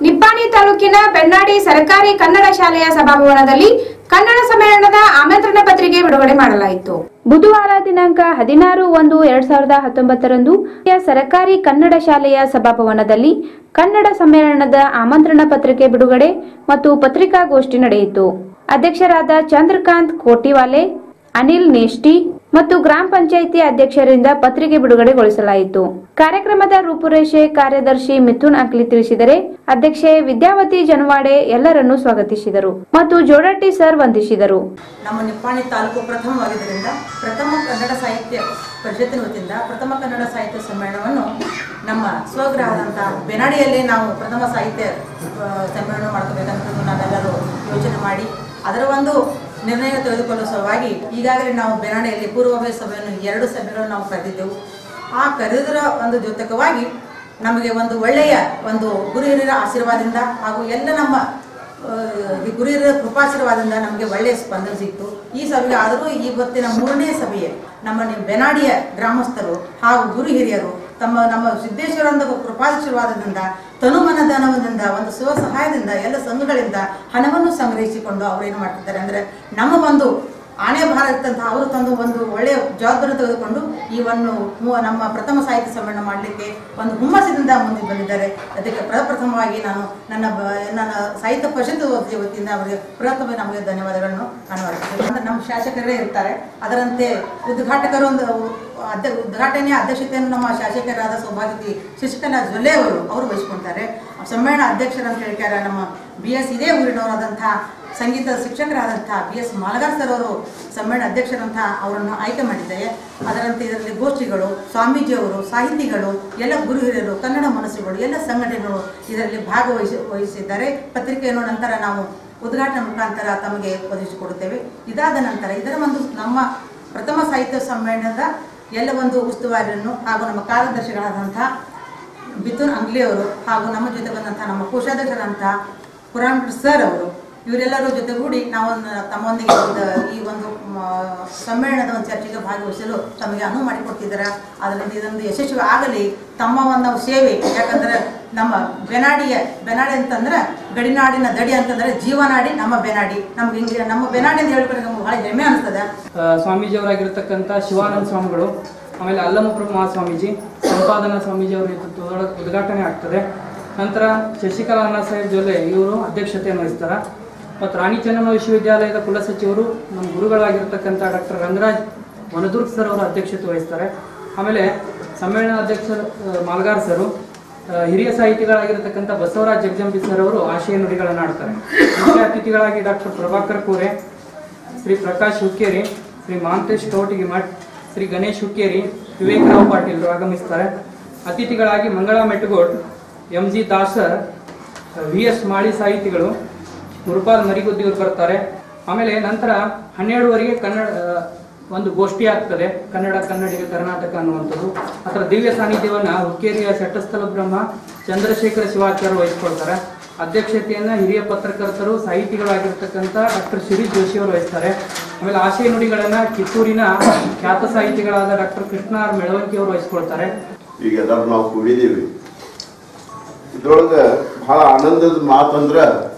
ನಿಪ್ಪಾಣಿ ತಾಲೂಕಿನ ಬೆಣ್ಣಾಡಿ ಸರ್ಕಾರಿ ಕನ್ನಡ ಶಾಲೆಯ ಸಭಾಭವನದಲ್ಲಿ ಕನ್ನಡ ಸಮ್ಮೇಳನದ ಆಮಂತ್ರಣ ಪತ್ರಿಕೆ ಬಿಡುಗಡೆ ಮಾಡಲಾಯಿತು ಬುಧವಾರ ದಿನಾಂಕ ಹದಿನಾರು ಒಂದು ಎರಡ್ ಸಾವಿರದ ಹತ್ತೊಂಬತ್ತರಂದು ಸರ್ಕಾರಿ ಕನ್ನಡ ಶಾಲೆಯ ಸಭಾಭವನದಲ್ಲಿ ಕನ್ನಡ ಸಮ್ಮೇಳನದ ಆಮಂತ್ರಣ ಪತ್ರಿಕೆ ಬಿಡುಗಡೆ ಮತ್ತು ಪತ್ರಿಕಾಗೋಷ್ಠಿ ನಡೆಯಿತು ಅಧ್ಯಕ್ಷರಾದ ಚಂದ್ರಕಾಂತ್ ಕೋಟಿವಾಲೆ ಅನಿಲ್ ನೇಷ್ಟಿ ಮತ್ತು ಗ್ರಾಮ ಪಂಚಾಯಿತಿ ಅಧ್ಯಕ್ಷರಿಂದ ಪತ್ರಿಕೆ ಬಿಡುಗಡೆಗೊಳಿಸಲಾಯಿತು ಕಾರ್ಯಕ್ರಮದ ರೂಪುರೇಷೆ ಕಾರ್ಯದರ್ಶಿ ಮಿಥುನ್ ಅಕ್ಲಿ ತಿಳಿಸಿದರೆ ಅಧ್ಯಕ್ಷೆ ವಿದ್ಯಾವತಿ ಜನವಾಡೆ ಎಲ್ಲರನ್ನೂ ಸ್ವಾಗತಿಸಿದರು ಮತ್ತು ಜೋಡಟ್ಟಿ ಸರ್ ವಂದಿಸಿದರು ನಮ್ಮ ನಿಪ್ಪಾಣಿ ತಾಲೂಕು ಪ್ರಥಮವಾಗಿದ್ದರಿಂದ ಪ್ರಥಮ ಕನ್ನಡ ಸಾಹಿತ್ಯ ಪರಿಷತ್ತಿನ ವತಿಯಿಂದ ಪ್ರಥಮ ಕನ್ನಡ ಸಾಹಿತ್ಯ ಸಮ್ಮೇಳನವನ್ನು ನಮ್ಮ ಸ್ವಗ್ರಹದಂಥ ಬೆನಾಡಿಯಲ್ಲಿ ನಾವು ಪ್ರಥಮ ಸಾಹಿತ್ಯ ಆ, ಸಮ್ಮೇಳನ ಮಾಡ್ಕೋಬೇಕಂತ ನಾವೆಲ್ಲರೂ ಯೋಚನೆ ಮಾಡಿ ಅದರ ಒಂದು ನಿರ್ಣಯ ತೆಗೆದುಕೊಳ್ಳುವ ಸಲುವಾಗಿ ಈಗಾಗಲೇ ನಾವು ಬೆನಾಡಿಯಲ್ಲಿ ಪೂರ್ವಭಾವಿ ಸಭೆಯನ್ನು ಎರಡು ಸಭೆಗಳನ್ನು ನಾವು ಕರೆದಿದ್ದೆವು ಆ ಕರೆದರ ಒಂದು ಜೊತೆಕವಾಗಿ ನಮಗೆ ಒಂದು ಒಳ್ಳೆಯ ಒಂದು ಗುರು ಹಿರಿಯರ ಆಶೀರ್ವಾದದಿಂದ ಹಾಗೂ ಎಲ್ಲ ನಮ್ಮ ಆ, ಈ ಗುರಿಯರ ಕೃಪಾಶೀರ್ವಾದದಿಂದ ನಮಗೆ ಒಳ್ಳೆಯ ಸ್ಪಂದನೆ ಸಿಕ್ತು ಈ ಸಭೆಗೆ ಆದರೂ ಇವತ್ತಿನ ಮೂರನೇ ಸಭೆಯೇ ನಮ್ಮ ನಿ- ಬೆನಾಡಿಯ ಗ್ರಾಮಸ್ಥರು ಹಾಗೂ ಗುರು ಹಿರಿಯರು ತಮ್ಮ ನಮ್ಮ ಸಿದ್ದೇಶ್ವರಂದ ಕೃಪಾಶೀರ್ವಾದದಿಂದ ತನುಮನದಾನವದಿಂದ ಒಂದು ಸ್ವಸಹಾಯದಿಂದ ಎಲ್ಲ ಸಂಘಗಳಿಂದ ಹಣವನ್ನು ಸಂಗ್ರಹಿಸಿಕೊಂಡು ಅವರು ಏನು ಮಾಡ್ತಿದ್ದಾರೆ ಅಂದರೆ ನಮ್ಮ ಒಂದು ಆಣೆ ಭಾರ ಇರ್ತಂತಹ ಅವರು ತಂದು ಒಂದು ಒಳ್ಳೆಯ ಜವಾಬ್ದಾರಿ ತೆಗೆದುಕೊಂಡು ಈ ಒಂದು ಮೂ- ನಮ್ಮ ಪ್ರಥಮ ಸಾಹಿತ್ಯ ಸಮ್ಮೇಳನ ಮಾಡಲಿಕ್ಕೆ ಒಂದು ಹುಮ್ಮಸ್ಸಿನಿಂದ ಮುಂದೆ ಬಂದಿದ್ದಾರೆ ಅದಕ್ಕೆ ಪ್ರಪ್ರಥಮವಾಗಿ ನಾನು ನನ್ನ ಬ- ನನ್ನ ಸಾಹಿತ್ಯ ಪರಿಷತ್ ವತಿಯಿಂದ ಅವರಿಗೆ ಪ್ರಥಮ ನಮಗೆ ಧನ್ಯವಾದಗಳನ್ನು ನಾನು ಅರ್ಪಿಸ್ತೇನೆ ಅಂದ್ರೆ ನಮ್ಮ ಶಾಸಕರೇ ಇರ್ತಾರೆ ಅದರಂತೆ ಉದ್ಘಾಟಕರು ಒಂದು ಅಧ್ಯ ಉದ್ಘಾಟನೆಯ ಅಧ್ಯಕ್ಷತೆಯನ್ನು ನಮ್ಮ ಶಾಸಕರಾದ ಸೌಭಾಗ್ಯತಿ ಶಶಿಕಲಾ ಜೊಲ್ಲೆ ಅವರು ಅವರು ವಹಿಸ್ಕೊಳ್ತಾರೆ ಸಮ್ಮೇಳನ ಅಧ್ಯಕ್ಷರಂತ ಹೇಳ್ತಾರೆ ನಮ್ಮ ಬಿ ಎಸ್ ಇದೇ ಊರಿನವರಾದಂತಹ ಸಂಗೀತ ಶಿಕ್ಷಕರಾದಂಥ ಬಿ ಎಸ್ ಮಾಲಗಾರ್ ಸರ್ ಅವರು ಸಮ್ಮೇಳನ ಅಧ್ಯಕ್ಷರಂತ ಅವರನ್ನು ಆಯ್ಕೆ ಮಾಡಿದ್ದಾರೆ ಅದರಂತೆ ಇದರಲ್ಲಿ ಗೋಷ್ಠಿಗಳು ಸ್ವಾಮೀಜಿಯವರು ಸಾಹಿತಿಗಳು ಎಲ್ಲ ಗುರು ಹಿರಿಯರು ಕನ್ನಡ ಮನಸ್ಸುಗಳು ಎಲ್ಲ ಸಂಘಟನೆಗಳು ಇದರಲ್ಲಿ ಭಾಗವಹಿಸಿ ವಹಿಸಿದ್ದಾರೆ ಪತ್ರಿಕೆಯನ್ನು ನಂತರ ನಾವು ಉದ್ಘಾಟನೆ ಮುಖಾಂತರ ತಮಗೆ ಒದಗಿಸಿಕೊಡುತ್ತೇವೆ ಇದಾದ ನಂತರ ಇದರ ಒಂದು ನಮ್ಮ ಪ್ರಥಮ ಸಾಹಿತ್ಯ ಸಮ್ಮೇಳನದ ಎಲ್ಲ ಒಂದು ಉಸ್ತುವಾರಿಯನ್ನು ಹಾಗೂ ನಮ್ಮ ಕಾರ್ಯದರ್ಶಿಗಳಾದಂಥ ಮಿಥುನ್ ಅಂಗ್ಲಿ ಅವರು ಹಾಗೂ ನಮ್ಮ ಜೊತೆ ಬಂದಂಥ ನಮ್ಮ ಕೋಶಾಧ್ಯಕ್ಷರಂಥ ಪುರಾಣ್ ಸರ್ ಅವರು ಇವರೆಲ್ಲರ ಜೊತೆಗೂಡಿ ನಾವು ಒಂದು ತಮ್ಮೊಂದಿಗೆ ಒಂದು ಈ ಒಂದು ಮ, ಸಮ್ಮೇಳನದ ಒಂದು ಚರ್ಚೆಗೆ ಭಾಗವಹಿಸಲು ತಮಗೆ ಅನುವು ಮಾಡಿಕೊಡ್ತಿದ್ದಾರೆ ಅದರಿಂದ ಇದೊಂದು ಯಶಸ್ವಿ ಆಗಲಿ ತಮ್ಮ ಒಂದು ಸೇವೆ ಯಾಕಂದ್ರೆ ನಮ್ಮ ಬೆನಾಡಿಯ ಬೆನಾಡಿ ಅಂತಂದ್ರೆ ಗಡಿನಾಡಿನ ದಡಿ ಅಂತಂದ್ರೆ ಜೀವನಾಡಿ ನಮ್ಮ ಬೆನಾಡಿ ನಮ್ಗೆ ಹಿಂಗೆ ನಮ್ಮ ಬೆನಾಡಿ ಅಂತ ಹೇಳ್ಬಿಟ್ರೆ ನಮ್ಗೆ ಬಹಳ ಹೆಮ್ಮೆ ಅನಿಸ್ತದೆ ಆ, ಸ್ವಾಮೀಜಿಯವರಾಗಿರ್ತಕ್ಕಂಥ ಶಿವಾನಂದ ಸ್ವಾಮಿಗಳು ಆಮೇಲೆ ಅಲ್ಲಮಪ್ರಭು ಮಹಾಸ್ವಾಮೀಜಿ ಸಂಪಾದನಾ ಸ್ವಾಮೀಜಿ ಅವರ ನೇತೃತ್ವದೊಳಗೆ ಉದ್ಘಾಟನೆ ಆಗ್ತದೆ ನಂತರ ಶಶಿಕಲಾ ಅಣ್ಣಾ ಸಾಹೇಬ್ ಜೊಲ್ಲೆ ಇವರು ಅಧ್ಯಕ್ಷತೆಯನ್ನು ವಹಿಸ್ತಾರೆ ಮತ್ತು ರಾಣಿ ಚೆನ್ನಮ್ಮ ವಿಶ್ವವಿದ್ಯಾಲಯದ ಕುಲಸಚಿವರು ನಮ್ಮ ಗುರುಗಳಾಗಿರ್ತಕ್ಕಂಥ ಡಾಕ್ಟರ್ ರಂಗರಾಜ್ ವನದುರ್ಗ್ ಸರ್ ಅವರ ಅಧ್ಯಕ್ಷತೆ ವಹಿಸ್ತಾರೆ ಆಮೇಲೆ ಸಮ್ಮೇಳನ ಅಧ್ಯಕ್ಷರು ಆ, ಮಾಲ್ಗಾರ್ ಸರು ಆ, ಹಿರಿಯ ಸಾಹಿತಿಗಳಾಗಿರ್ತಕ್ಕಂಥ ಬಸವರಾಜ್ ಜಗಜಂಬಿ ಸರ್ ಅವರು ಆಶಯ ನುಡಿಗಳನ್ನು ಆಡ್ತಾರೆ ಮುಖ್ಯ ಅತಿಥಿಗಳಾಗಿ ಡಾಕ್ಟರ್ ಪ್ರಭಾಕರ್ ಕೋರೆ ಶ್ರೀ ಪ್ರಕಾಶ್ ಹುಕ್ಕೇರಿ ಶ್ರೀ ಮಹಾಂತೇಶ್ ಕವಟಿಗಿ ಮಠ್ ಶ್ರೀ ಗಣೇಶ್ ಹುಕ್ಕೇರಿ ವಿವೇಕರಾವ್ ಪಾಟೀಲ್ ಆಗಮಿಸ್ತಾರೆ ಅತಿಥಿಗಳಾಗಿ Mangala Mettagod M G Dasar V S Mali ಸಾಹಿತಿಗಳು ಗುರುಪಾಲ್ ಮರಿಗುದ್ದಿಯವರು ಬರ್ತಾರೆ ಆಮೇಲೆ ನಂತರ ಹನ್ನೆರಡುವರೆಗೆ ಕನ್ನಡ ಆ, ಒಂದು ಗೋಷ್ಠಿ ಆಗ್ತದೆ ಕನ್ನಡ ಕನ್ನಡಿಗ ಕರ್ನಾಟಕ ಅನ್ನುವಂಥದ್ದು ಅದರ ದಿವ್ಯ ಸಾನ್ನಿಧ್ಯವನ್ನ ಹುಕ್ಕೇರಿಯ ಶಟ್ಟಸ್ಥಲ ಬ್ರಹ್ಮ ಚಂದ್ರಶೇಖರ ಶಿವಾಚಾರ್ಯ ವಹಿಸ್ಕೊಳ್ತಾರೆ ಅಧ್ಯಕ್ಷತೆಯನ್ನ ಹಿರಿಯ ಪತ್ರಕರ್ತರು ಸಾಹಿತಿಗಳಾಗಿರ್ತಕ್ಕಂಥ ಡಾಕ್ಟರ್ ಶಿರೀಶ್ ಜೋಶಿ ಅವರು ವಹಿಸ್ತಾರೆ ಆಮೇಲೆ ಆಶಯ ನುಡಿಗಳನ್ನ ಕಿತ್ತೂರಿನ ಖ್ಯಾತ ಸಾಹಿತಿಗಳಾದ ಡಾಕ್ಟರ್ ಕೃಷ್ಣ ಆರ್ ಮೆಳವಂಕಿ ಅವರು ವಹಿಸ್ಕೊಳ್ತಾರೆ ಈಗ ಎಲ್ಲರೂ ನಾವು ಕೂಡಿದ್ದೀವಿ ಇದ್ರೊಳಗೆ ಬಹಳ ಆನಂದದ ಮಾತಂದ್ರ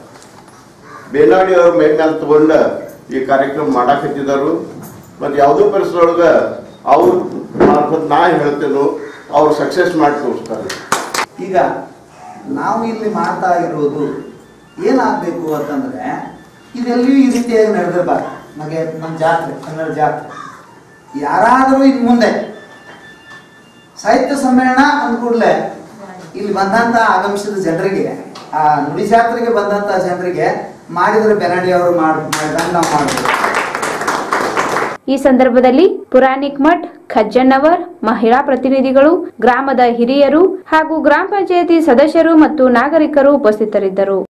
ಬೇನಾಡಿ ಅವ್ರ ಮೈ ಮೇಲೆ ತಗೊಂಡ ಈ ಕಾರ್ಯಕ್ರಮ ಮಾಡಾಕತ್ತಿದ್ದಾರೆ ಮತ್ತು ಯಾವುದೋ ಪರಿಸರದೊಳಗೆ ಅವ್ರ ಮಾರ್ಫತ್ ನಾ ಹೇಳ್ತೇನೋ ಅವ್ರು ಸಕ್ಸಸ್ ಮಾಡಿ ತೋರಿಸ್ತಾರೆ ಈಗ ನಾವು ಇಲ್ಲಿ ಮಾಡ್ತಾ ಇರೋದು ಏನಾಗಬೇಕು ಅಂತಂದ್ರೆ ಇದೆಲ್ಲಿಯೂ ಈ ರೀತಿಯಾಗಿ ನಡೆದಿರಬಾರ್ದು ನಮಗೆ ನಮ್ಮ ಜಾತ್ರೆ ಕನ್ನಡ ಜಾತ್ರೆ ಯಾರಾದರೂ ಇನ್ನು ಮುಂದೆ ಸಾಹಿತ್ಯ ಸಮ್ಮೇಳನ ಅಂದ ಕೂಡಲೇ ಇಲ್ಲಿ ಬಂದಂತ ಆಗಮಿಸಿದ ಜನರಿಗೆ ಆ ನುಡಿ ಜಾತ್ರೆಗೆ ಬಂದಂತ ಜನರಿಗೆ ಮಾಡಿದ್ರೆ ಬೆನಡಿ ಅವರು ಮಾಡಿದಂಗೆ ನಾವು ಮಾಡ್ಬೋದು ಈ ಸಂದರ್ಭದಲ್ಲಿ ಪುರಾಣಿಕ್ ಮಠ್ ಖಜ್ಜನ್ನವರ್ ಮಹಿಳಾ ಪ್ರತಿನಿಧಿಗಳು ಗ್ರಾಮದ ಹಿರಿಯರು ಹಾಗೂ ಗ್ರಾಮ ಪಂಚಾಯತಿ ಸದಸ್ಯರು ಮತ್ತು ನಾಗರಿಕರು ಉಪಸ್ಥಿತರಿದ್ದರು